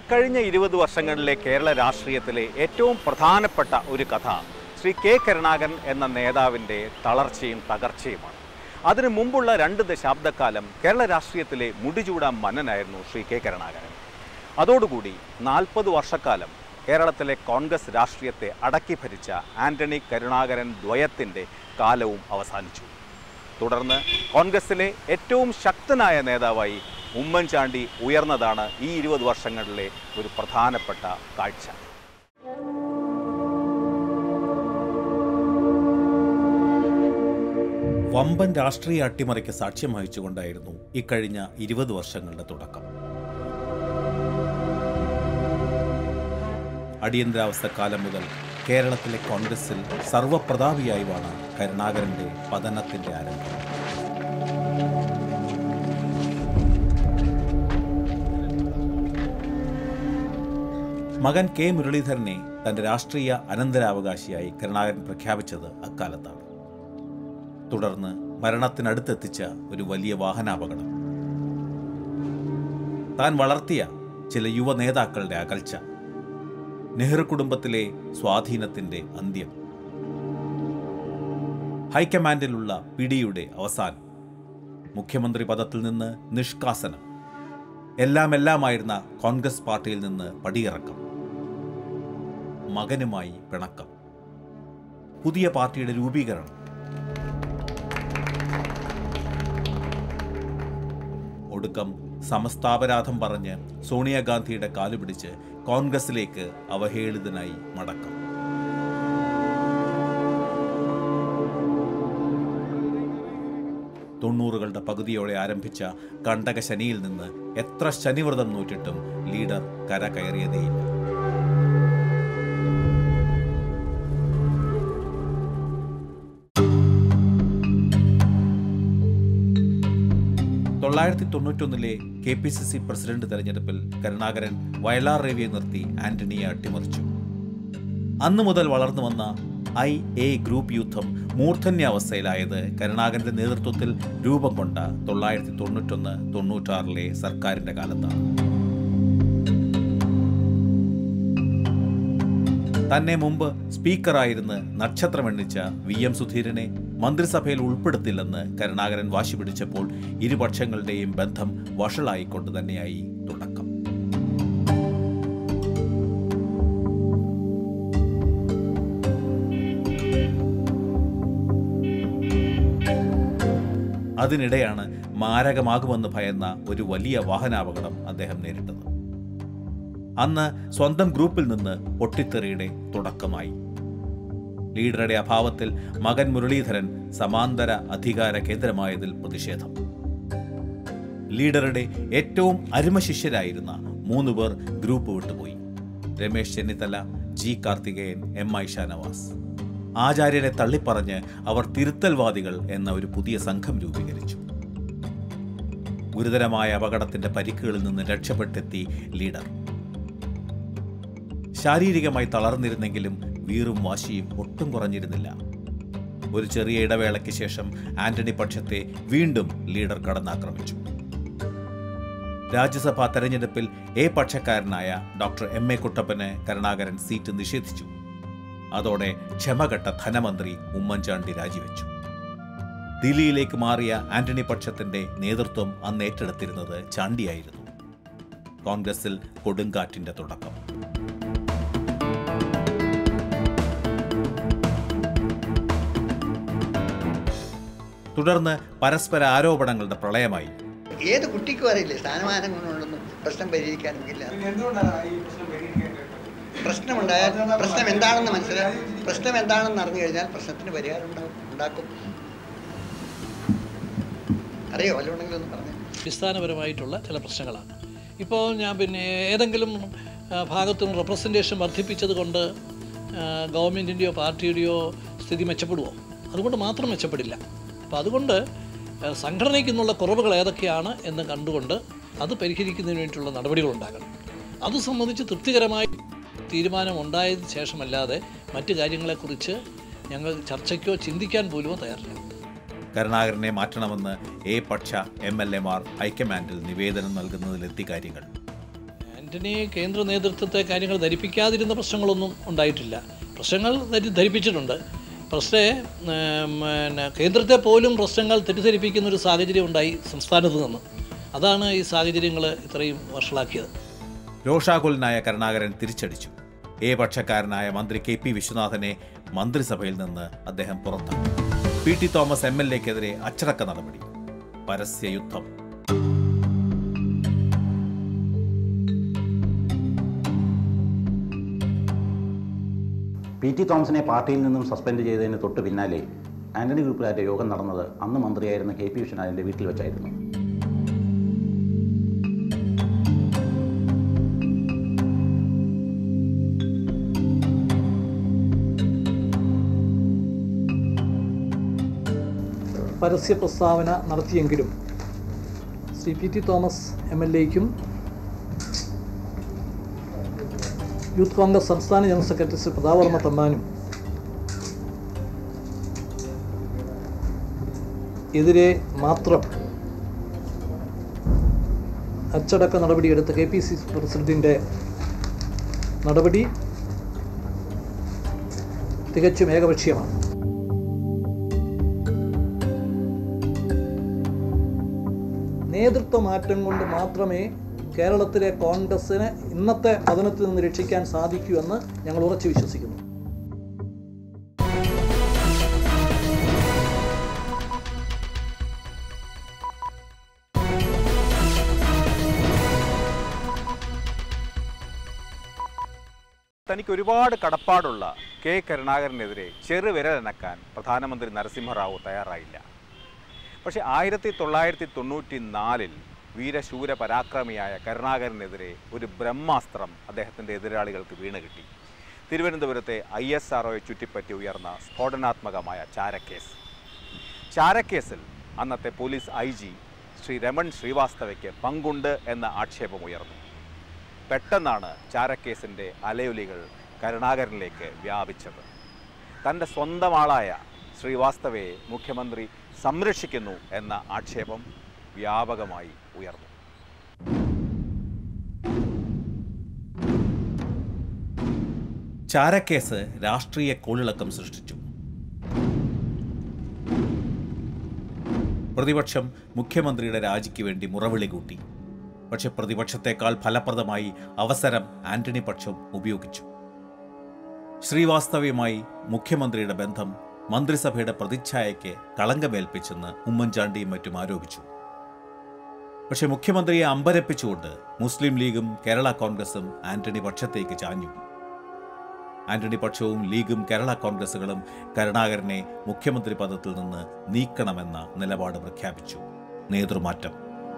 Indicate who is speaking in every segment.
Speaker 1: ഇക്കഴിഞ്ഞ ഇരുപത് വർഷങ്ങളിലെ കേരള രാഷ്ട്രീയത്തിലെ ഏറ്റവും പ്രധാനപ്പെട്ട ഒരു കഥ ശ്രീ കെ കരുണാകരൻ എന്ന നേതാവിൻ്റെ തളർച്ചയും തകർച്ചയുമാണ് അതിനു മുമ്പുള്ള രണ്ട് ദശാബ്ദക്കാലം കേരള രാഷ്ട്രീയത്തിലെ മുടിചൂടാൻ മന്നനായിരുന്നു ശ്രീ കെ കരുണാകരൻ അതോടുകൂടി നാൽപ്പത് വർഷക്കാലം കേരളത്തിലെ കോൺഗ്രസ് രാഷ്ട്രീയത്തെ അടക്കി ഭരിച്ച ആന്റണി കരുണാകരൻ ദ്വയത്തിൻ്റെ കാലവും അവസാനിച്ചു തുടർന്ന് കോൺഗ്രസിലെ ഏറ്റവും ശക്തനായ നേതാവായി ഉമ്മൻചാണ്ടി ഉയർന്നതാണ് ഈ ഇരുപത് വർഷങ്ങളിലെ ഒരു പ്രധാനപ്പെട്ട കാഴ്ച വമ്പൻ രാഷ്ട്രീയ അട്ടിമറിക്ക് സാക്ഷ്യം വഹിച്ചുകൊണ്ടായിരുന്നു ഇക്കഴിഞ്ഞ ഇരുപത് വർഷങ്ങളുടെ തുടക്കം അടിയന്തരാവസ്ഥ കാലം മുതൽ കേരളത്തിലെ കോൺഗ്രസിൽ സർവപ്രതാപിയായി വാണ കരുണാകരന്റെ പതനത്തിന്റെ ആരംഭം മകൻ കെ മുരളീധരനെ തന്റെ രാഷ്ട്രീയ അനന്തരാവകാശിയായി കരുണാകരൻ പ്രഖ്യാപിച്ചത് അക്കാലത്താണ് തുടർന്ന് മരണത്തിനടുത്തെത്തിച്ച ഒരു വലിയ വാഹനാപകടം താൻ വളർത്തിയ ചില യുവ നേതാക്കളുടെ അകൽച്ച നെഹ്റു കുടുംബത്തിലെ സ്വാധീനത്തിന്റെ അന്ത്യം ഹൈക്കമാൻഡിലുള്ള പിടിയുടെ അവസാനം മുഖ്യമന്ത്രി പദത്തിൽ നിന്ന് നിഷ്കാസനം എല്ലാം എല്ലാമായിരുന്ന കോൺഗ്രസ് പാർട്ടിയിൽ നിന്ന് പടിയിറക്കം മകനുമായി പിണക്കം പുതിയ പാർട്ടിയുടെ രൂപീകരണം ഒടുക്കം സമസ്താപരാധം പറഞ്ഞ് സോണിയാഗാന്ധിയുടെ കാലുപിടിച്ച് കോൺഗ്രസിലേക്ക് അവഹേളിതനായി മടക്കം തൊണ്ണൂറുകളുടെ പകുതിയോടെ ആരംഭിച്ച കണ്ടക ശനിയിൽ നിന്ന് എത്ര ശനിവ്രതം നോറ്റിട്ടും ലീഡർ കര കയറിയതേയില്ല തൊള്ളായിരത്തി തൊണ്ണൂറ്റൊന്നിലെ K P C C president തെരഞ്ഞെടുപ്പിൽ കരുണാകരൻ വയലാർ രവിയെ നിർത്തി ആന്റണിയെ അട്ടിമറിച്ചു അന്നു മുതൽ വളർന്നു വന്ന ഐ എ ഗ്രൂപ്പ് യുദ്ധം മൂർധന്യാവസ്ഥയിലായത് കരുണാകരന്റെ നേതൃത്വത്തിൽ രൂപം കൊണ്ട തൊള്ളായിരത്തി തൊണ്ണൂറ്റൊന്ന് തൊണ്ണൂറ്റാറിലെ സർക്കാരിന്റെ കാലത്താണ് തന്നെ മുമ്പ് സ്പീക്കറായിരുന്ന് നക്ഷത്രമെണ്ണിച്ച വി എം സുധീരനെ മന്ത്രിസഭയിൽ ഉൾപ്പെടുത്തില്ലെന്ന് കരുണാകരൻ വാശി പിടിച്ചപ്പോൾ ഇരുപക്ഷങ്ങളുടെയും ബന്ധം വഷളായിക്കൊണ്ട് തന്നെയായി തുടക്കം അതിനിടെയാണ് മാരകമാകുമെന്ന് ഭയന്ന ഒരു വലിയ വാഹനാപകടം അദ്ദേഹം നേരിട്ടത് അന്ന് സ്വന്തം ഗ്രൂപ്പിൽ നിന്ന് പൊട്ടിത്തെറിയുടെ തുടക്കമായി ലീഡറുടെ അഭാവത്തിൽ മകൻ മുരളീധരൻ സമാന്തര അധികാര കേന്ദ്രമായതിൽ പ്രതിഷേധം ലീഡറുടെ ഏറ്റവും അരുമശിഷ്യരായിരുന്ന മൂന്ന് പേർ ഗ്രൂപ്പ് വിട്ടുപോയി Ramesh Chennithala G Karthikeyan M I Shanavas ആചാര്യരെ തള്ളിപ്പറഞ്ഞ് അവർ തിരുത്തൽവാദികൾ എന്ന ഒരു പുതിയ സംഘം രൂപീകരിച്ചു ഗുരുതരമായ അപകടത്തിന്റെ പരിക്കുകളിൽ നിന്ന് രക്ഷപ്പെട്ടെത്തി ലീഡർ ശാരീരികമായി തളർന്നിരുന്നെങ്കിലും വീറും വാശിയും ഒട്ടും കുറഞ്ഞിരുന്നില്ല ഒരു ചെറിയ ഇടവേളയ്ക്ക് ശേഷം ആന്റണി പക്ഷത്തെ വീണ്ടും ലീഡർ കടന്നാക്രമിച്ചു രാജ്യസഭാ തെരഞ്ഞെടുപ്പിൽ എ പക്ഷക്കാരനായ ഡോക്ടർ എം എ കുട്ടപ്പന് കരുണാകരൻ സീറ്റ് നിഷേധിച്ചു അതോടെ ക്ഷമകെട്ട ധനമന്ത്രി ഉമ്മൻചാണ്ടി രാജിവെച്ചു ദില്ലിയിലേക്ക് മാറിയ ആന്റണി പക്ഷത്തിന്റെ നേതൃത്വം അന്ന് ഏറ്റെടുത്തിരുന്നത് ചാണ്ടിയായിരുന്നു കോൺഗ്രസിൽ കൊടുങ്കാറ്റിന്റെ തുടക്കം തുടർന്ന് പരസ്പര ആരോപണങ്ങളുടെ പ്രളയമായി
Speaker 2: ഏത് കുട്ടിക്കും അറിയില്ലേ സ്ഥാനമാനം കൊണ്ടൊന്നും പ്രശ്നം പരിഹരിക്കാനില്ല പ്രശ്നമുണ്ടായാൽ പ്രശ്നം എന്താണെന്ന് മനസ്സിലായി പ്രശ്നം എന്താണെന്ന് അറിഞ്ഞു കഴിഞ്ഞാൽ പ്രശ്നത്തിന് പരിഹാരം ഉണ്ടാവും ഉണ്ടാക്കും അറിയോ വല്ലതുണ്ടെങ്കിലും ഒന്ന് പറഞ്ഞു
Speaker 3: അടിസ്ഥാനപരമായിട്ടുള്ള ചില പ്രശ്നങ്ങളാണ് ഇപ്പോൾ ഞാൻ പിന്നെ ഏതെങ്കിലും ആ, ഭാഗത്തും റെപ്രസെൻറ്റേഷൻ വർദ്ധിപ്പിച്ചത് കൊണ്ട് ആ, ഗവൺമെൻറ്റിൻ്റെയോ പാർട്ടിയുടെയോ സ്ഥിതി മെച്ചപ്പെടുമോ അതുകൊണ്ട് മാത്രം മെച്ചപ്പെടില്ല അപ്പോൾ അതുകൊണ്ട് ആ, സംഘടനയ്ക്കുന്നുള്ള കുറവുകൾ ഏതൊക്കെയാണ് എന്ന് കണ്ടുകൊണ്ട് അത് പരിഹരിക്കുന്നതിന് വേണ്ടിയിട്ടുള്ള നടപടികളുണ്ടാകണം അത് സംബന്ധിച്ച് തൃപ്തികരമായ തീരുമാനം ഉണ്ടായതിനു ശേഷമല്ലാതെ മറ്റു കാര്യങ്ങളെക്കുറിച്ച് ഞങ്ങൾ ചർച്ചയ്ക്കോ ചിന്തിക്കാൻ പോലുമോ തയ്യാറില്ല
Speaker 1: കരുണാകരനെ മാറ്റണമെന്ന് എ പക്ഷ എം എൽ എമാർ ഹൈക്കമാൻഡിൽ നിവേദനം നൽകുന്നതിലെത്തി കാര്യങ്ങൾ
Speaker 3: ആൻ്റണി കേന്ദ്ര നേതൃത്വത്തെ കാര്യങ്ങൾ ധരിപ്പിക്കാതിരുന്ന പ്രശ്നങ്ങളൊന്നും ഉണ്ടായിട്ടില്ല പ്രശ്നങ്ങൾ ധരി ധരിപ്പിച്ചിട്ടുണ്ട് പക്ഷേ ഉം, പിന്നെ കേന്ദ്രത്തെ പോലും പ്രശ്നങ്ങൾ തെറ്റിദ്ധരിപ്പിക്കുന്ന ഒരു സാഹചര്യം ഉണ്ടായി സംസ്ഥാനത്ത് നിന്ന് അതാണ് ഈ സാഹചര്യങ്ങൾ ഇത്രയും വഷളാക്കിയത്
Speaker 1: രോഷാകുലനായ കരുണാകരൻ തിരിച്ചടിച്ചു എ പക്ഷക്കാരനായ മന്ത്രി കെ പി വിശ്വനാഥനെ മന്ത്രിസഭയിൽ നിന്ന് അദ്ദേഹം പുറത്താക്കി P T Thomas M L എക്കെതിരെ അച്ചടക്ക നടപടി പരസ്യയുദ്ധം
Speaker 4: പി ടി തോമസിനെ പാർട്ടിയിൽ നിന്നും സസ്പെൻഡ് ചെയ്തതിന് തൊട്ട് പിന്നാലെ ആന്റണി ഗ്രൂപ്പിലായിട്ട് യോഗം നടന്നത് അന്ന് മന്ത്രിയായിരുന്ന കെ പി വിശ്വനാഥിൻ്റെ വീട്ടിൽ വെച്ചായിരുന്നു
Speaker 3: പരസ്യ പ്രസ്താവന നടത്തിയെങ്കിലും Shri P T Thomas M L എക്കും യൂത്ത് കോൺഗ്രസ് സംസ്ഥാന ജനറൽ സെക്രട്ടറി ശ്രീ പ്രതാപവർമ്മ തമ്മാനും എതിരെ മാത്രം അച്ചടക്ക നടപടിയെടുത്ത കെ പി സി സി പ്രസിഡന്റിൻ്റെ നടപടി തികച്ചും ഏകപക്ഷീയമാണ് നേതൃത്വ മാറ്റം കൊണ്ട് മാത്രമേ കേരളത്തിലെ കോൺഗ്രസ്സിനെ ഇന്നത്തെ പതനത്തിൽ നിന്ന് രക്ഷിക്കാൻ സാധിക്കൂ എന്ന് ഞങ്ങൾ ഉറച്ചു വിശ്വസിക്കുന്നു
Speaker 1: തനിക്ക് ഒരുപാട് കടപ്പാടുള്ള കെ കരുണാകരനെതിരെ ചെറുവിരലനക്കാൻ പ്രധാനമന്ത്രി നരസിംഹറാവു തയ്യാറായില്ല പക്ഷേ ആയിരത്തി തൊള്ളായിരത്തി തൊണ്ണൂറ്റി നാലിൽ വീരശൂര പരാക്രമിയായ കരുണാകരനെതിരെ ഒരു ബ്രഹ്മാസ്ത്രം അദ്ദേഹത്തിൻ്റെ എതിരാളികൾക്ക് വീണ് കിട്ടി തിരുവനന്തപുരത്തെ ഐ എസ് ആർഒയെ ചുറ്റിപ്പറ്റി ഉയർന്ന സ്ഫോടനാത്മകമായ ചാരക്കേസ് ചാരക്കേസിൽ അന്നത്തെ police I G Shri Raman ശ്രീവാസ്തവയ്ക്ക് പങ്കുണ്ട് എന്ന ആക്ഷേപമുയർന്നു പെട്ടെന്നാണ് ചാരക്കേസിൻ്റെ അലയൊലികൾ കരുണാകരനിലേക്ക് വ്യാപിച്ചത് തൻ്റെ സ്വന്തം ആളായ ശ്രീവാസ്തവയെ മുഖ്യമന്ത്രി സംരക്ഷിക്കുന്നു എന്ന ആക്ഷേപം വ്യാപകമായി ഉയർന്നു ചാരക്കേസ് രാഷ്ട്രീയ കോളിളക്കം സൃഷ്ടിച്ചു പ്രതിപക്ഷം മുഖ്യമന്ത്രിയുടെ രാജിക്ക് വേണ്ടി മുറവിളി കൂട്ടി പക്ഷെ പ്രതിപക്ഷത്തെക്കാൾ ഫലപ്രദമായി അവസരം ആന്റണി പക്ഷം ഉപയോഗിച്ചു ശ്രീവാസ്തവയുമായി മുഖ്യമന്ത്രിയുടെ ബന്ധം മന്ത്രിസഭയുടെ പ്രതിച്ഛായയ്ക്ക് കളങ്കമേൽപ്പിച്ചെന്ന് ഉമ്മൻചാണ്ടിയും മറ്റും ആരോപിച്ചു പക്ഷെ മുഖ്യമന്ത്രിയെ അമ്പരപ്പിച്ചുകൊണ്ട് മുസ്ലിം ലീഗും കേരള കോൺഗ്രസും ആന്റണി പക്ഷത്തേക്ക് ചാഞ്ഞു ആന്റണി പക്ഷവും ലീഗും കേരള കോൺഗ്രസുകളും കരുണാകരനെ മുഖ്യമന്ത്രി പദത്തിൽ നിന്ന് നീക്കണമെന്ന നിലപാട് പ്രഖ്യാപിച്ചു നേതൃമാറ്റം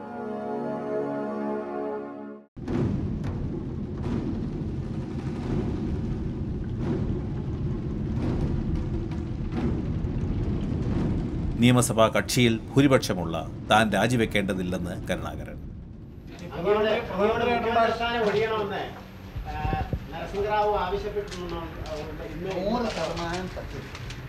Speaker 1: നിയമസഭാ കക്ഷിയിൽ ഭൂരിപക്ഷമുള്ള താൻ രാജിവെക്കേണ്ടതില്ലെന്ന് കരുണാകരൻ
Speaker 5: അങ്ങയുടെ അങ്ങയുടെ മുഖ്യമന്ത്രിസ്ഥാനം ഒഴിയണമെന്ന് ആ, നരസിംഹറാവു ആവശ്യപ്പെട്ടിരുന്നു ഇന്ന്
Speaker 2: നൂറ് ശതമാനം സത്യം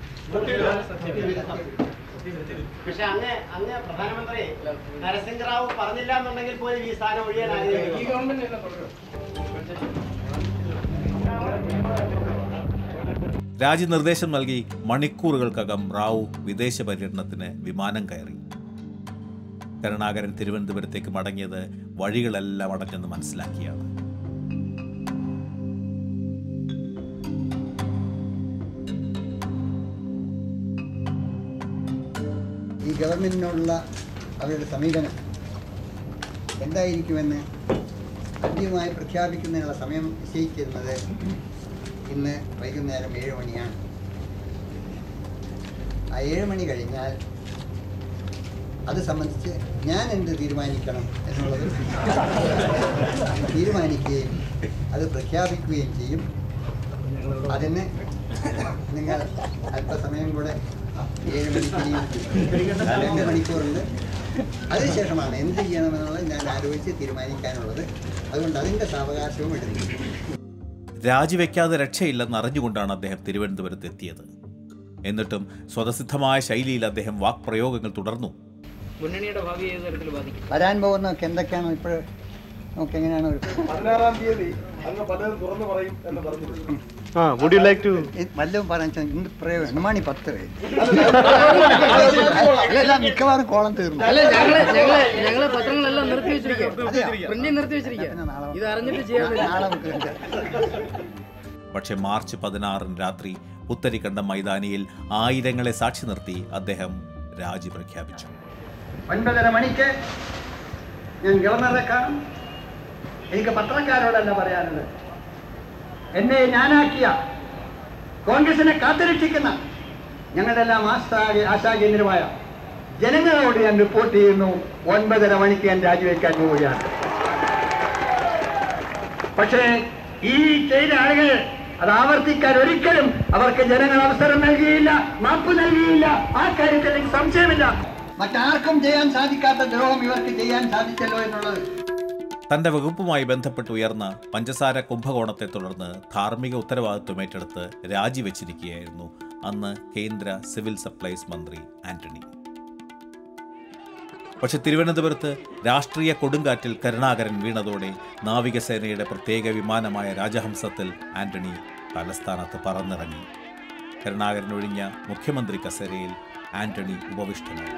Speaker 5: പക്ഷെ അങ്ങ് അങ്ങ് പ്രധാനമന്ത്രി നരസിംഹറാവു പറഞ്ഞില്ല എന്നുണ്ടെങ്കിൽ പോലും ഈ സ്ഥാനം ഒഴിയാൻ ആഗ്രഹിക്കുന്നു
Speaker 1: രാജ്യനിർദ്ദേശം നൽകി മണിക്കൂറുകൾക്കകം റാവു വിദേശ പര്യടനത്തിന് വിമാനം കയറി കരുണാകരൻ തിരുവനന്തപുരത്തേക്ക് മടങ്ങിയത് വഴികളെല്ലാം അടഞ്ഞെന്ന് മനസ്സിലാക്കിയാണ്
Speaker 2: ഈ ഗവൺമെൻറ്റിനോടുള്ള അവരുടെ സമീപനം എന്തായിരിക്കുമെന്ന് അന്തിമമായി പ്രഖ്യാപിക്കുന്നതിനുള്ള സമയം നിശ്ചയിച്ചിരുന്നത് ഇന്ന് വൈകുന്നേരം ഏഴ് മണിയാണ് ആ ഏഴ് മണി കഴിഞ്ഞാൽ അത് സംബന്ധിച്ച് ഞാൻ എന്ത് തീരുമാനിക്കണം എന്നുള്ളത് തീരുമാനിക്കുകയും അത് പ്രഖ്യാപിക്കുകയും ചെയ്യും അതിന് നിങ്ങൾ അല്പസമയം കൂടെ ഏഴ് മണിക്ക് രണ്ട് മണിക്കൂറുണ്ട് അതിനുശേഷമാണ് എന്ത് ചെയ്യണമെന്നുള്ളത് ഞാൻ ആലോചിച്ച് തീരുമാനിക്കാനുള്ളത് അതുകൊണ്ട് അതിൻ്റെ സാവകാശവും എടുത്തിട്ടുണ്ട്
Speaker 1: രാജിവെക്കാതെ രക്ഷയില്ലെന്ന് അറിഞ്ഞുകൊണ്ടാണ് അദ്ദേഹം തിരുവനന്തപുരത്ത് എത്തിയത് എന്നിട്ടും സ്വതസിദ്ധമായ ശൈലിയിൽ അദ്ദേഹം വാക്പ്രയോഗങ്ങൾ തുടർന്നു
Speaker 6: മുന്നണിയുടെ ഭാവി ഏത് തരത്തിൽ ബാധിക്കും
Speaker 2: വരാൻ പോകുന്നതൊക്കെ എന്തൊക്കെയാണെന്ന് ഇപ്പോൾ നമുക്ക് എങ്ങനെയാണ് ഒരു
Speaker 6: പതിനാറാം തീയതി അങ്ങ് പലതും തുറന്നു പറയും എന്ന് പറഞ്ഞു
Speaker 7: ആ വുഡ് യു ലൈക്ക് ടു
Speaker 2: ഇത് വല്ലതും പറയാൻ ഇന്ന് പ്രയോഗം മണി പത്ത് വരെ അല്ല മിക്കവാറും കോളം തീർന്നു
Speaker 8: അല്ല ഞങ്ങള് ഞങ്ങള് ഞങ്ങള് പത്രങ്ങളെല്ലാം നിർത്തി വെച്ചിരിക്കുക പ്രിന്റിംഗ് നിർത്തി വെച്ചിരിക്കുക
Speaker 2: പിന്നെ നാളെ
Speaker 8: ഇത് അറിഞ്ഞിട്ട് ചെയ്യാൻ പറ്റില്ല.
Speaker 2: നാളെ നമുക്ക് കണ്ടു.
Speaker 1: പക്ഷേ മാർച്ച് പതിനാറിന് രാത്രി പുത്തരിക്കണ്ട മൈതാനിയിൽ ആയിരങ്ങളെ സാക്ഷി നിർത്തി അദ്ദേഹം രാജി പ്രഖ്യാപിച്ചു
Speaker 2: ഒൻപതര മണിക്ക് ഞാൻ ഗവർണറെ കാണും എനിക്ക് പത്രക്കാരോടല്ല പറയാനുള്ളത് എന്നെ ഞാനാക്കിയ കോൺഗ്രസിനെ കാത്തുരക്ഷിക്കുന്ന ഞങ്ങളുടെ എല്ലാം ആസ്ഥാ ആശാകേന്ദ്രമായ ജനങ്ങളോട് ഞാൻ റിപ്പോർട്ട് ചെയ്യുന്നു ഒൻപതര മണിക്ക് ഞാൻ രാജിവെക്കാൻ പോവുകയാണ് പക്ഷേ ഈ ചെയ്ത ആളുകൾ അത് ആവർത്തിക്കാൻ ഒരിക്കലും അവർക്ക് ജനങ്ങൾ അവസരം നൽകിയില്ല മാപ്പ് നൽകിയില്ല ആ കാര്യത്തിൽ എനിക്ക് സംശയമില്ല മറ്റാർക്കും ചെയ്യാൻ സാധിക്കാത്ത ദ്രോഹം ഇവർക്ക് ചെയ്യാൻ സാധിച്ചല്ലോ എന്നുള്ളത്
Speaker 1: തന്റെ വകുപ്പുമായി ബന്ധപ്പെട്ട് ഉയർന്ന പഞ്ചസാര കുംഭകോണത്തെ തുടർന്ന് ധാർമ്മിക ഉത്തരവാദിത്വം ഏറ്റെടുത്ത് രാജിവെച്ചിരിക്കുകയായിരുന്നു അന്ന് കേന്ദ്ര സിവിൽ സപ്ലൈസ് മന്ത്രി ആന്റണി പക്ഷെ തിരുവനന്തപുരത്ത് രാഷ്ട്രീയ കൊടുങ്കാറ്റിൽ കരുണാകരൻ വീണതോടെ നാവികസേനയുടെ പ്രത്യേക വിമാനമായ രാജഹംസത്തിൽ ആന്റണി തലസ്ഥാനത്ത് പറന്നിറങ്ങി കരുണാകരൻ ഒഴിഞ്ഞ മുഖ്യമന്ത്രി കസേരയിൽ ആന്റണി ഉപവിഷ്ടനായി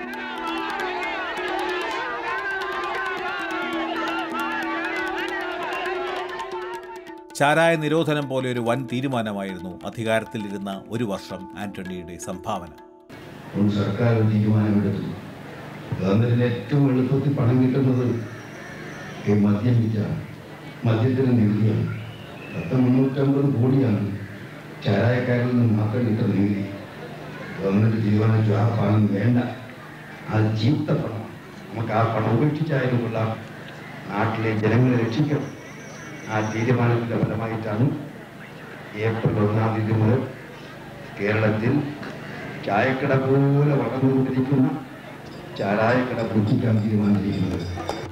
Speaker 1: ചാരായ നിരോധനം പോലെ ഒരു വൻ തീരുമാനമായിരുന്നു അധികാരത്തിലിരുന്ന ഒരു വർഷം ആന്റണിയുടെ സംഭാവന
Speaker 9: ഒരു സർക്കാർ ഒരു തീരുമാനമെടുത്തു ഗവൺമെന്റിന് ഏറ്റവും എളുപ്പത്തിൽ പണം കിട്ടുന്നത് ഈ മദ്യം വിറ്റാണ് മദ്യത്തിന് നികുതിയാണ് പത്ത് മുന്നൂറ്റമ്പത് കോടിയാണ് ചാരായക്കാരിൽ നിന്ന് മാത്രം കിട്ടുന്ന നികുതി ഗവൺമെന്റ് തീരുമാനിച്ചു ആ പണം വേണ്ട അത് ചീത്ത പണം നമുക്ക് ആ പണം ഉപേക്ഷിച്ചായാലും കൊള്ളാം നാട്ടിലെ ജനങ്ങളെ രക്ഷിക്കണം ആ തീരുമാനത്തിന്റെ ഫലമായിട്ടാണ് ഏപ്രിൽ ഒന്നാം തീയതി മുതൽ കേരളത്തിൽ ചായക്കട പോലെ വളർന്നുകൊണ്ടിരിക്കുന്ന ചാരായക്കട പൂട്ടിക്കാൻ തീരുമാനിച്ചിരിക്കുന്നത്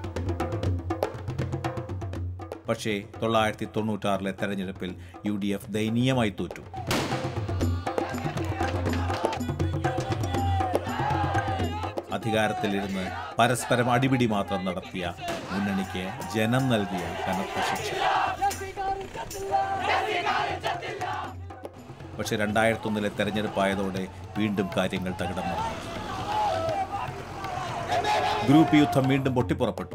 Speaker 1: പക്ഷേ തൊള്ളായിരത്തി തൊണ്ണൂറ്റാറിലെ തെരഞ്ഞെടുപ്പിൽ യു ഡി എഫ് ദയനീയമായി തോറ്റു അധികാരത്തിലിരുന്ന് പരസ്പരം അടിപിടി മാത്രം നടത്തിയ മുന്നണിക്ക് ജനം നൽകിയ കനത്ത ശിക്ഷ പക്ഷെ രണ്ടായിരത്തൊന്നിലെ തെരഞ്ഞെടുപ്പായതോടെ വീണ്ടും കാര്യങ്ങൾ തകിടം മറിഞ്ഞു ഗ്രൂപ്പ് യുദ്ധം വീണ്ടും പൊട്ടിപ്പുറപ്പെട്ടു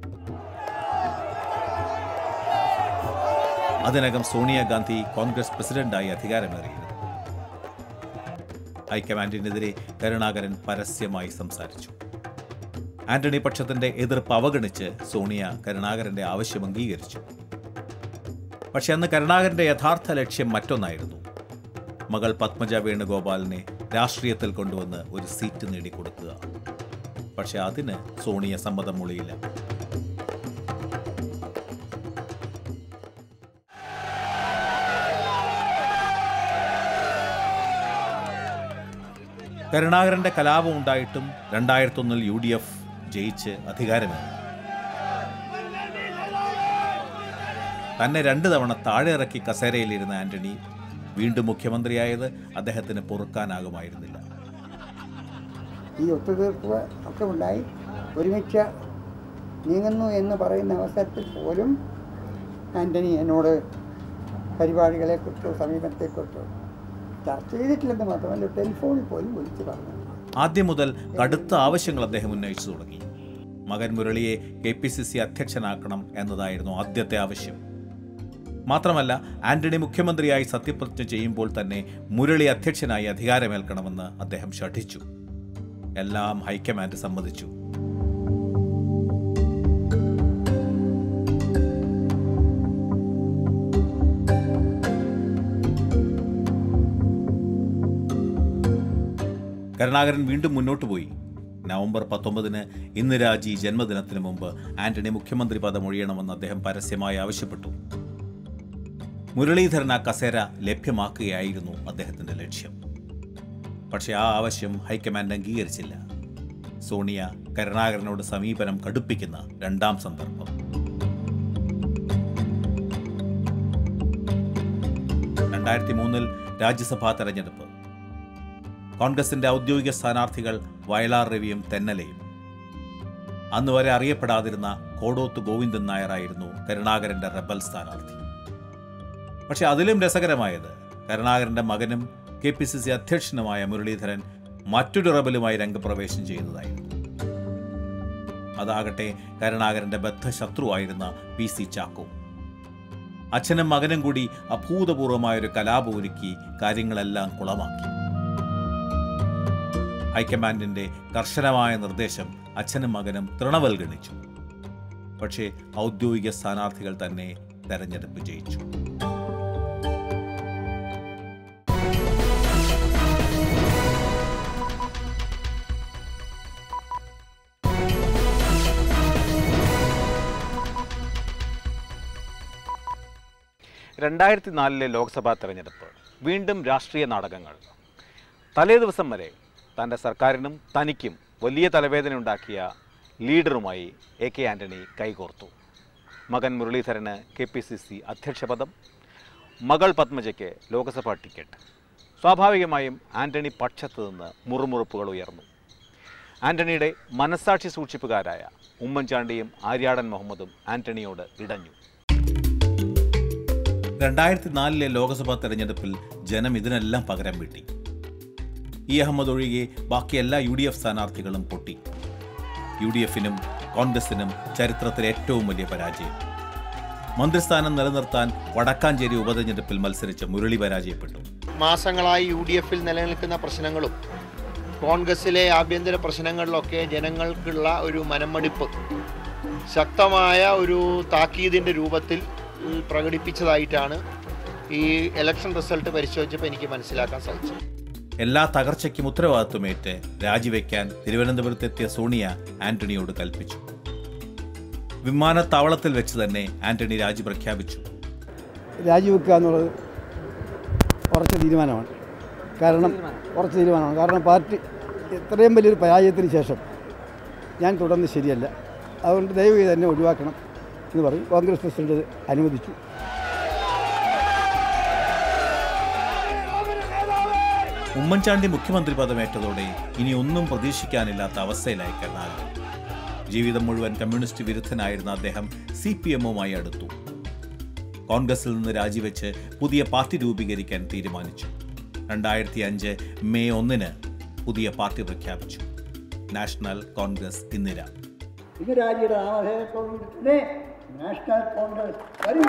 Speaker 1: അതിനകം സോണിയാഗാന്ധി കോൺഗ്രസ് പ്രസിഡന്റായി അധികാരമേറിയിരുന്നു ഹൈക്കമാൻഡിനെതിരെ കരുണാകരൻ പരസ്യമായി സംസാരിച്ചു ആന്റണി പക്ഷത്തിന്റെ എതിർപ്പ് അവഗണിച്ച് സോണിയ കരുണാകരന്റെ ആവശ്യം അംഗീകരിച്ചു പക്ഷെ അന്ന് കരുണാകരന്റെ യഥാർത്ഥ ലക്ഷ്യം മറ്റൊന്നായിരുന്നു മകൾ പത്മജ വേണുഗോപാലിനെ രാഷ്ട്രീയത്തിൽ കൊണ്ടുവന്ന് ഒരു സീറ്റ് നേടിക്കൊടുക്കുക പക്ഷെ അതിന് സോണിയ സമ്മതം മൊഴിയില്ല കരുണാകരന്റെ കലാപം ഉണ്ടായിട്ടും രണ്ടായിരത്തൊന്നിൽ യു ഡി എഫ് ജയിച്ച് അധികാരമേറി തന്നെ രണ്ട് തവണ താഴെ ഇറക്കി കസേരയിലിരുന്ന ആന്റണി വീണ്ടും മുഖ്യമന്ത്രിയായത് അദ്ദേഹത്തിന് പൊറുക്കാനാകുമായിരുന്നില്ല
Speaker 10: ഈ ഒത്തുതീർപ്പ് ഒക്കെ ഉണ്ടായി ഒരുമിച്ച് നീങ്ങുന്നു എന്ന് പറയുന്ന അവസരത്തിൽ പോലും ആൻ്റണി എന്നോട് പരിപാടികളെക്കുറിച്ചോ സമീപത്തെക്കുറിച്ചോ ചർച്ച ചെയ്തിട്ടില്ലെന്ന് മാത്രമല്ല ടെലിഫോണിൽ പോലും വിളിച്ച് പറഞ്ഞു
Speaker 1: ആദ്യം മുതൽ കടുത്ത ആവശ്യങ്ങൾ അദ്ദേഹം ഉന്നയിച്ചു തുടങ്ങി മകൻ മുരളിയെ കെ പി സി സി അധ്യക്ഷനാക്കണം എന്നതായിരുന്നു ആദ്യത്തെ ആവശ്യം മാത്രമല്ല ആന്റണി മുഖ്യമന്ത്രിയായി സത്യപ്രതിജ്ഞ ചെയ്യുമ്പോൾ തന്നെ മുരളി അധ്യക്ഷനായി അധികാരമേൽക്കണമെന്ന് അദ്ദേഹം ശഠിച്ചു എല്ലാം ഹൈക്കമാൻഡ് സമ്മതിച്ചു കരുണാകരൻ വീണ്ടും മുന്നോട്ട് പോയി നവംബർ പത്തൊമ്പതിന് ഇന്ദിരാജി ജന്മദിനത്തിന് മുമ്പ് ആന്റണി മുഖ്യമന്ത്രി പദം ഒഴിയണമെന്ന് അദ്ദേഹം പരസ്യമായി ആവശ്യപ്പെട്ടു മുരളീധരൻ ആ കസേര ലഭ്യമാക്കുകയായിരുന്നു അദ്ദേഹത്തിന്റെ ലക്ഷ്യം പക്ഷേ ആ ആവശ്യം ഹൈക്കമാൻഡ് അംഗീകരിച്ചില്ല സോണിയ കരുണാകരനോട് സമീപനം കടുപ്പിക്കുന്ന രണ്ടാം സന്ദർഭം രണ്ടായിരത്തി മൂന്നിൽ രാജ്യസഭാ തെരഞ്ഞെടുപ്പ് കോൺഗ്രസിന്റെ ഔദ്യോഗിക സ്ഥാനാർത്ഥികൾ വയലാർ രവിയും തെന്നലയും അന്ന് വരെ അറിയപ്പെടാതിരുന്ന കോടോത്ത് ഗോവിന്ദൻ നായരായിരുന്നു കരുണാകരന്റെ റബൽ സ്ഥാനാർത്ഥി പക്ഷെ അതിലും രസകരമായത് കരുണാകരന്റെ മകനും കെ പി സി സി അധ്യക്ഷനുമായ മുരളീധരൻ മറ്റൊരു റബലുമായി രംഗപ്രവേശം ചെയ്യുന്നതായിരുന്നു അതാകട്ടെ കരുണാകരന്റെ ബദ്ധശത്രുവായിരുന്ന പി സി ചാക്കോ അച്ഛനും മകനും കൂടി അഭൂതപൂർവമായൊരു കലാപം ഒരുക്കി കാര്യങ്ങളെല്ലാം കുളമാക്കി ഹൈക്കമാൻഡിന്റെ കർശനമായ നിർദ്ദേശം അച്ഛനും മകനും തൃണവൽഗണിച്ചു പക്ഷേ ഔദ്യോഗിക സ്ഥാനാർത്ഥികൾ തന്നെ തെരഞ്ഞെടുപ്പ് ജയിച്ചു രണ്ടായിരത്തി നാലിലെ ലോക്സഭാ തെരഞ്ഞെടുപ്പ് വീണ്ടും രാഷ്ട്രീയ നാടകങ്ങൾ തലേ ദിവസം വരെ തൻ്റെ സർക്കാരിനും തനിക്കും വലിയ തലവേദന ഉണ്ടാക്കിയ ലീഡറുമായി എ കെ ആൻ്റണി കൈകോർത്തു മകൻ മുരളീധരന് കെ പി സി സി അധ്യക്ഷ പദം മകൾ പത്മജയ്ക്ക് ലോക്സഭാ ടിക്കറ്റ് സ്വാഭാവികമായും ആൻ്റണി പക്ഷത്ത് നിന്ന് മുറുമുറുപ്പുകൾ ഉയർന്നു ആൻ്റണിയുടെ മനസ്സാക്ഷി സൂക്ഷിപ്പുകാരായ ഉമ്മൻചാണ്ടിയും ആര്യാടൻ മുഹമ്മദും ആൻ്റണിയോട് ഇടഞ്ഞു രണ്ടായിരത്തി നാലിലെ ലോക്സഭാ തെരഞ്ഞെടുപ്പിൽ ജനം ഇതിനെല്ലാം പകരം വീട്ടി ഇ അഹമ്മദ് ഒഴികെ ബാക്കി എല്ലാ യു ഡി എഫ് സ്ഥാനാർത്ഥികളും പൊട്ടി യു ഡി എഫിനും കോൺഗ്രസിനും ചരിത്രത്തിലെ ഏറ്റവും വലിയ പരാജയം മന്ത്രിസ്ഥാനം നിലനിർത്താൻ വടക്കാഞ്ചേരി ഉപതെരഞ്ഞെടുപ്പിൽ മത്സരിച്ച മുരളി പരാജയപ്പെട്ടു
Speaker 7: മാസങ്ങളായി യു ഡി എഫിൽ നിലനിൽക്കുന്ന പ്രശ്നങ്ങളും കോൺഗ്രസിലെ ആഭ്യന്തര പ്രശ്നങ്ങളിലൊക്കെ ജനങ്ങൾക്കുള്ള ഒരു മനമടുപ്പ് ശക്തമായ ഒരു താക്കീതിൻ്റെ രൂപത്തിൽ ഉം, പ്രകടിപ്പിച്ചതായിട്ടാണ് ഈ ഇലക്ഷൻ റിസൾട്ട് പരിശോധിച്ചപ്പോൾ എനിക്ക് മനസ്സിലാക്കാൻ സാധിച്ചത്
Speaker 1: എല്ലാ തകർച്ചയ്ക്കും ഉത്തരവാദിത്വമേറ്റ് രാജിവെക്കാൻ തിരുവനന്തപുരത്തെത്തിയ സോണിയ ആന്റണിയോട് കൽപ്പിച്ചു വിമാനത്താവളത്തിൽ വെച്ച് തന്നെ ആന്റണി രാജി പ്രഖ്യാപിച്ചു
Speaker 11: രാജിവെക്കുക എന്നുള്ളത് ഉറച്ച തീരുമാനമാണ് കാരണം ഉറച്ച തീരുമാനമാണ് കാരണം പാർട്ടി ഇത്രയും വലിയൊരു പരാജയത്തിന് ശേഷം ഞാൻ തുടർന്ന് ശരിയല്ല അതുകൊണ്ട് ദയവ് ചെയ്ത് എന്നെ ഒഴിവാക്കണം എന്ന് പറയും കോൺഗ്രസ് പ്രസിഡന്റ് ഇത് അനുവദിച്ചു
Speaker 1: ഉമ്മൻചാണ്ടി മുഖ്യമന്ത്രി പദമേറ്റതോടെ ഇനി ഒന്നും പ്രതീക്ഷിക്കാനില്ലാത്ത അവസ്ഥയിലായി കരുണാകരൻ ജീവിതം മുഴുവൻ കമ്മ്യൂണിസ്റ്റ് വിരുദ്ധനായിരുന്ന അദ്ദേഹം സി പി എമ്മുമായി അടുത്തു കോൺഗ്രസിൽ നിന്ന് രാജിവെച്ച് പുതിയ പാർട്ടി രൂപീകരിക്കാൻ തീരുമാനിച്ചു രണ്ടായിരത്തി അഞ്ച് മെയ് ഒന്നിന് പുതിയ പാർട്ടി പ്രഖ്യാപിച്ചു നാഷണൽ കോൺഗ്രസ് ഇന്ദിര
Speaker 10: ഇന്ദിരാജിയുടെ നാമധേയത്തോടുകൂടി തന്നെ നാഷണൽ കോൺഗ്രസ് വരും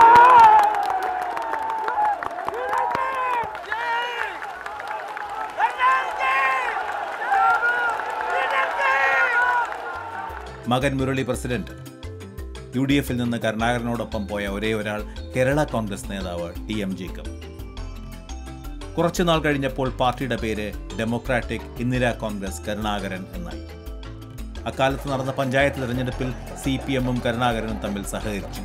Speaker 1: മകൻ മുരളി പ്രസിഡന്റ് യു ഡി എഫിൽ നിന്ന് കരുണാകരനോടൊപ്പം പോയ ഒരേ ഒരാൾ കേരള കോൺഗ്രസ് നേതാവ് ടി എം ജേക്കബ് കുറച്ചുനാൾ കഴിഞ്ഞപ്പോൾ പാർട്ടിയുടെ പേര് ഡെമോക്രാറ്റിക് ഇന്ദിരാ കോൺഗ്രസ് കരുണാകരൻ എന്നായി അക്കാലത്ത് നടന്ന പഞ്ചായത്ത് തെരഞ്ഞെടുപ്പിൽ സി പി എമ്മും കരുണാകരനും തമ്മിൽ സഹകരിച്ചു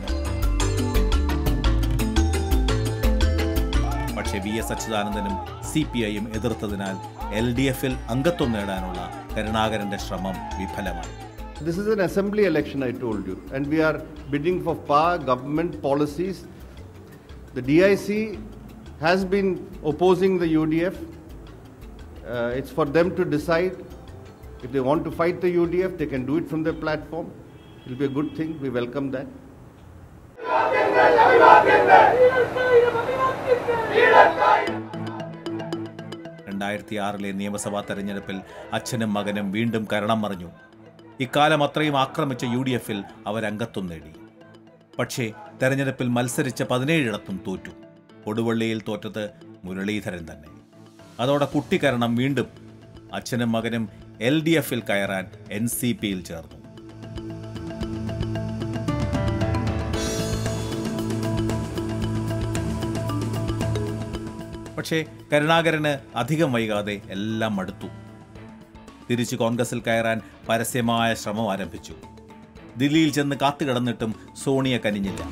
Speaker 1: പക്ഷേ വി എസ് അച്യുതാനന്ദനും സി പി ഐയും എതിർത്തതിനാൽ എൽ ഡി എഫിൽ അംഗത്വം നേടാനുള്ള കരുണാകരന്റെ ശ്രമം വിഫലമായി
Speaker 12: This is an assembly election, I told you, and we are bidding for power, government policies. The DIC has been opposing the UDF. Uh, it's for them to decide. If they want to fight the UDF, they can do it from their platform. It'll be a good thing. We welcome that.
Speaker 1: രണ്ടായിരത്തി ആറിലെ നിയമസഭാ തെരഞ്ഞെടുപ്പിൽ അച്ഛനും മകനും വീണ്ടും കരണം മറിഞ്ഞു ഇക്കാലം അത്രയും ആക്രമിച്ച യു ഡി എഫിൽ അവരംഗത്വം നേടി പക്ഷേ തെരഞ്ഞെടുപ്പിൽ മത്സരിച്ച പതിനേഴിടത്തും തോറ്റു കൊടുവള്ളിയിൽ തോറ്റത് മുരളീധരൻ തന്നെ അതോടെ കുട്ടിക്കരണം വീണ്ടും അച്ഛനും മകനും എൽ ഡി എഫിൽ കയറാൻ എൻ സി പിയിൽ ചേർന്നു പക്ഷേ കരുണാകരന് അധികം വൈകാതെ എല്ലാം മടുത്തു തിരിച്ച് കോൺഗ്രസിൽ കയറാൻ പരസ്യമായ ശ്രമം ആരംഭിച്ചു ദില്ലിയിൽ ചെന്ന് കാത്തുകിടന്നിട്ടും സോണിയ കനിഞ്ഞില്ല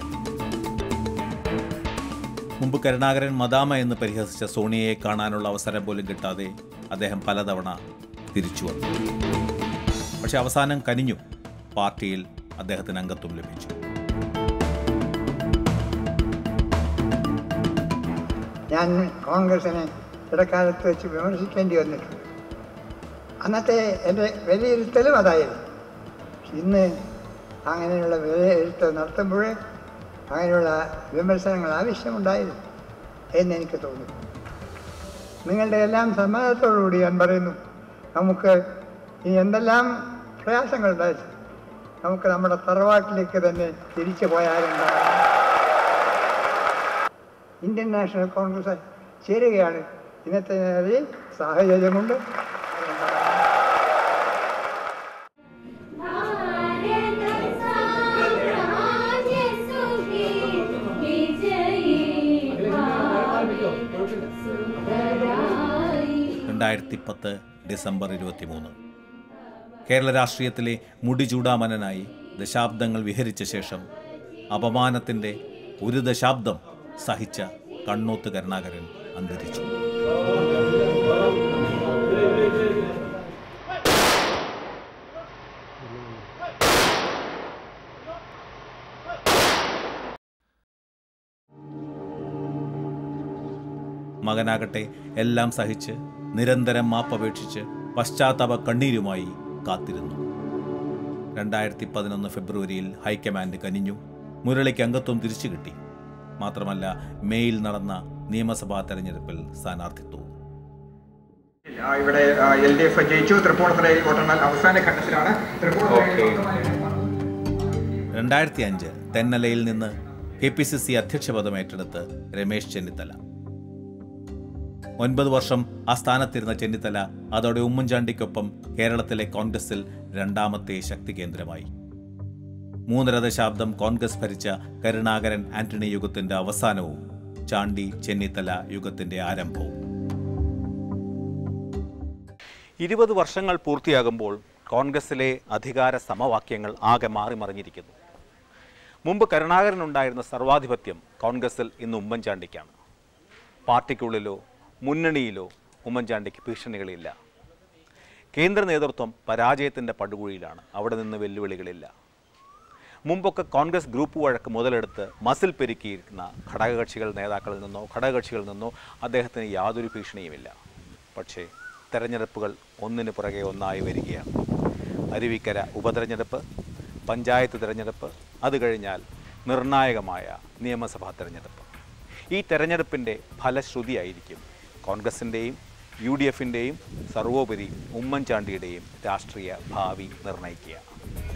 Speaker 1: മുമ്പ് കരുണാകരൻ മദാമ എന്ന് പരിഹസിച്ച സോണിയയെ കാണാനുള്ള അവസരം പോലും കിട്ടാതെ അദ്ദേഹം പലതവണ തിരിച്ചു വന്നു പക്ഷെ അവസാനം കനിഞ്ഞു പാർട്ടിയിൽ അദ്ദേഹത്തിന് അംഗത്വം ലഭിച്ചു
Speaker 10: ഞാൻ കോൺഗ്രസിനെ ഇടക്കാലത്ത് വെച്ച് വിമർശിക്കേണ്ടി വന്നിട്ടുണ്ട് അന്നത്തെ എൻ്റെ വിലയിരുത്തലും അതായിരുന്നു ഇന്ന് അങ്ങനെയുള്ള വിലയിരുത്തൽ നടത്തുമ്പോൾ അങ്ങനെയുള്ള വിമർശനങ്ങൾ ആവശ്യമുണ്ടായിരുന്നു എന്നെനിക്ക് തോന്നുന്നു നിങ്ങളുടെ എല്ലാം സമ്മതത്തോടുകൂടി ഞാൻ പറയുന്നു നമുക്ക് ഇനി എന്തെല്ലാം പ്രയാസങ്ങളുണ്ടായി നമുക്ക് നമ്മുടെ തറവാട്ടിലേക്ക് തന്നെ തിരിച്ചു പോയാലുണ്ടാകും ഇന്ത്യൻ നാഷണൽ കോൺഗ്രസ് ചേരുകയാണ് ഇന്നത്തെ നിലയിൽ സാഹചര്യമുണ്ട്
Speaker 1: രണ്ടായിരത്തി പത്ത് ഡിസംബർ ഇരുപത്തിമൂന്ന് കേരള രാഷ്ട്രീയത്തിലെ മുടിചൂടാമനനായി ദശാബ്ദങ്ങൾ വിഹരിച്ച ശേഷം അപമാനത്തിൻ്റെ ഒരു ദശാബ്ദം സഹിച്ച കണ്ണൂത്ത് കരുണാകരൻ അന്തരിച്ചു മകനാകട്ടെ എല്ലാം സഹിച്ച് നിരന്തരം മാപ്പപേക്ഷിച്ച് പശ്ചാത്താപ കണ്ണീരുമായി കാത്തിരുന്നു രണ്ടായിരത്തി പതിനൊന്ന് ഫെബ്രുവരിയിൽ ഹൈക്കമാൻഡ് കനിഞ്ഞു മുരളിക്ക് അംഗത്വം തിരിച്ചു കിട്ടി മാത്രമല്ല മേയിൽ നടന്ന നിയമസഭാ തെരഞ്ഞെടുപ്പിൽ സ്ഥാനാർത്ഥിത്വവും
Speaker 13: ആ, ഇവിടെ എൽ ഡി എഫ് ജയിച്ചു തൃപ്പൂണിത്തുറയിൽ വോട്ടെണ്ണൽ അവസാന ഘട്ടത്തിലാണ് തൃപ്പൂണിത്തുറയിൽ
Speaker 1: രണ്ടായിരത്തി അഞ്ച് തെന്നലയിൽ നിന്ന് കെ പി സി സി അധ്യക്ഷ പദം ഏറ്റെടുത്ത് രമേശ് ചെന്നിത്തല ഒൻപത് വർഷം ആ സ്ഥാനത്തിരുന്ന ചെന്നിത്തല അതോടെ ഉമ്മൻചാണ്ടിക്കൊപ്പം കേരളത്തിലെ കോൺഗ്രസിൽ രണ്ടാമത്തെ ശക്തി കേന്ദ്രമായി മൂന്നര ദശാബ്ദം കോൺഗ്രസ് ഭരിച്ച കരുണാകരൻ ആന്റണി യുഗത്തിന്റെ അവസാനവും ചാണ്ടി ചെന്നിത്തല യുഗത്തിന്റെ ആരംഭവും ഇരുപത് വർഷങ്ങൾ പൂർത്തിയാകുമ്പോൾ കോൺഗ്രസിലെ അധികാര സമവാക്യങ്ങൾ ആകെ മാറി മറിഞ്ഞിരിക്കുന്നു മുമ്പ് കരുണാകരനുണ്ടായിരുന്ന സർവാധിപത്യം കോൺഗ്രസിൽ ഇന്ന് ഉമ്മൻചാണ്ടിക്കാണ് പാർട്ടിക്കുള്ളിലോ മുന്നണിയിലോ ഉമ്മൻചാണ്ടിക്ക് ഭീഷണികളില്ല കേന്ദ്ര നേതൃത്വം പരാജയത്തിൻ്റെ പടുകുഴിയിലാണ് അവിടെ നിന്ന് വെല്ലുവിളികളില്ല മുമ്പൊക്കെ കോൺഗ്രസ് ഗ്രൂപ്പ് വഴക്ക് മുതലെടുത്ത് മസിൽ പെരുക്കിയിരിക്കുന്ന ഘടകകക്ഷികൾ നേതാക്കളിൽ നിന്നോ ഘടകകക്ഷികളിൽ നിന്നോ അദ്ദേഹത്തിന് യാതൊരു ഭീഷണിയുമില്ല പക്ഷേ തെരഞ്ഞെടുപ്പുകൾ ഒന്നിനു പുറകെ ഒന്നായി വരികയാണ് അരുവിക്കര ഉപതെരഞ്ഞെടുപ്പ് പഞ്ചായത്ത് തിരഞ്ഞെടുപ്പ് അത് കഴിഞ്ഞാൽ നിർണായകമായ നിയമസഭാ തെരഞ്ഞെടുപ്പ് ഈ തെരഞ്ഞെടുപ്പിൻ്റെ ഫലശ്രുതിയായിരിക്കും കോൺഗ്രസിൻ്റെയും യു ഡി എഫിൻ്റെയും സർവോപരി ഉമ്മൻചാണ്ടിയുടെയും രാഷ്ട്രീയ ഭാവി നിർണ്ണയിക്കുക